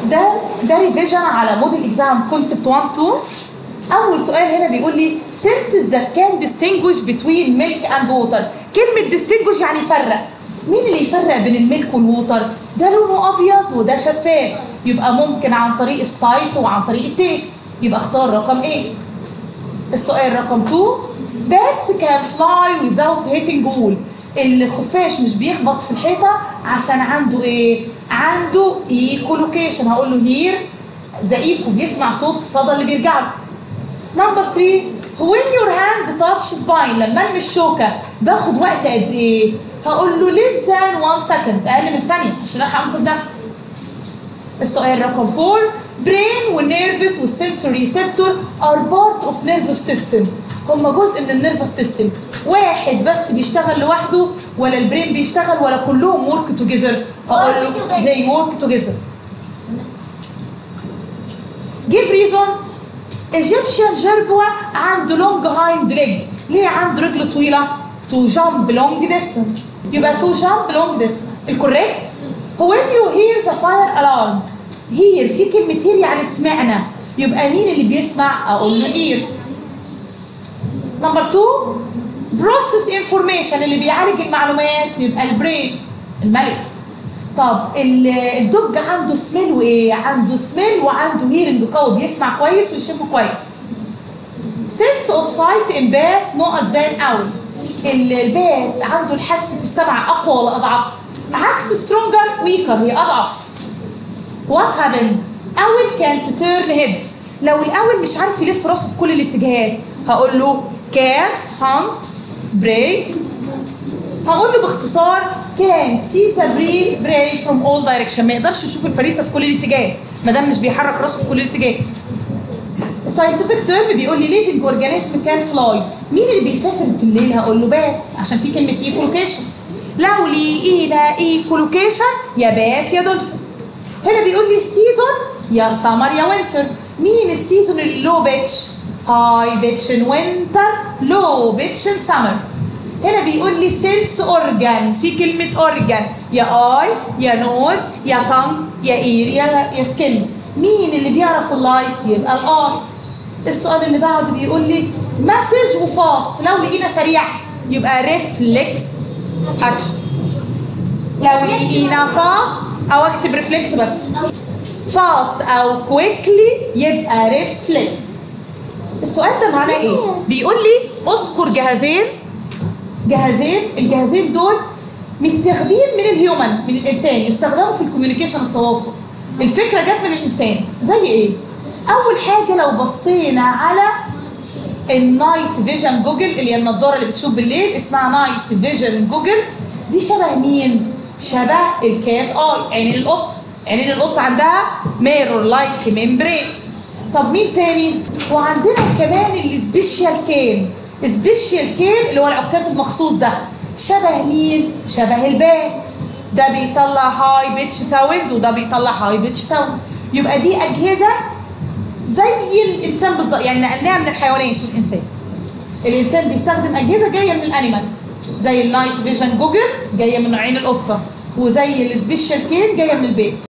ده ده ريفيجن على موديل اكزام كونسبت 1 2 اول سؤال هنا بيقول لي senses that can distinguish between milk and water كلمه distinguish يعني يفرق مين اللي يفرق بين الميلك والووتر ده لونه ابيض وده شفاف يبقى ممكن عن طريق السايت وعن طريق التيست يبقى اختار رقم ايه السؤال رقم 2 bats can fly without hitting wall الخفاش مش بيخبط في الحيطه عشان عنده ايه عنده ايكو لوكيشن هقول له هير ذا ايكو بيسمع صوت الصدى اللي بيرجع له نمبر 3 when your hand touch spine لما المس الشوكه باخد وقت قد ايه هقول له less than 1 second اقل من ثانيه عشان الحق انقذ نفسي السؤال رقم 4 brain والنيرفس والسنسوري ريسبتور are part of nervous system هم جزء من النيرفس سيستم واحد بس بيشتغل لوحده ولا البرين بيشتغل ولا كلهم ورك توجذر هقول له زي ورك توجذر give reason Egyptian جربوة عنده long hind leg ليه عنده رجل طويلة to jump long distance يبقى to jump long distance الكوريكت when you hear the fire alarm hear في كلمة hear يعني سمعنا يبقى مين اللي بيسمع أقول له hear نمبر 2 بروسيس انفورميشن اللي بيعالج المعلومات يبقى البرين الملك طب ال- الدوج عنده سميل وايه؟ عنده سميل وعنده هيرنج قوي بيسمع كويس ويشم كويس. سنس اوف سايت ان بات نقط زي الاول. ال- البات عنده الحاسه السمع اقوى ولا اضعف؟ عكس سترونجر ويكر هي اضعف. وات هابند؟ اول كانت تيرن هيد لو الاول مش عارف يلف راسه في كل الاتجاهات هقول له كانت هانت براي هقول له باختصار كان سي ذا بري براي فروم اول دايركشن ما يقدرش يشوف الفريسه في كل الاتجاه ما دام مش بيحرك راسه في كل الاتجاهات الساينتفك تيرم بيقول لي ليفنج اورجانيزم كان فلاي مين اللي بيسافر في الليل هقول له بات عشان في كلمه ايكولوكيشن لو لقينا ايكولوكيشن يا بات يا دولفين هنا بيقول لي السيزون يا سمر يا وينتر مين السيزون اللي لو بيتش هاي بيتش ان وينتر لو بيتش ان سمر هنا بيقول لي سينس اورجان في كلمه اورجان يا اي يا نوز يا تانج يا اير يا يا سكين مين اللي بيعرف اللايت يبقى الاي السؤال اللي بعده بيقول لي مسج وفاست لو لقينا سريع يبقى ريفلكس اكشن لو لقينا فاست او اكتب ريفلكس بس فاست او كويكلي يبقى ريفلكس السؤال ده معناه ايه بيقول لي اذكر جهازين جهازين الجهازين دول متاخدين من الهيومن من الانسان يستخدموا في الكوميونيكيشن التواصل الفكره جت من الانسان زي ايه اول حاجه لو بصينا على النايت فيجن جوجل اللي هي النضاره اللي بتشوف بالليل اسمها نايت فيجن جوجل دي شبه مين شبه الكات اي عينين القط عينين القط عندها ميرور لايك ميمبرين طب مين تاني وعندنا كمان السبيشال كين سبيشال كين اللي هو العكاز المخصوص ده شبه مين شبه البات ده بيطلع هاي بيتش ساوند وده بيطلع هاي بيتش ساوند يبقى دي اجهزه زي الانسان بالظبط يعني نقلناها من الحيوانات في الانسان الانسان بيستخدم اجهزه جايه من الانيمال زي النايت فيجن جوجل جايه من عين القطه وزي السبيشال كين جايه من البيت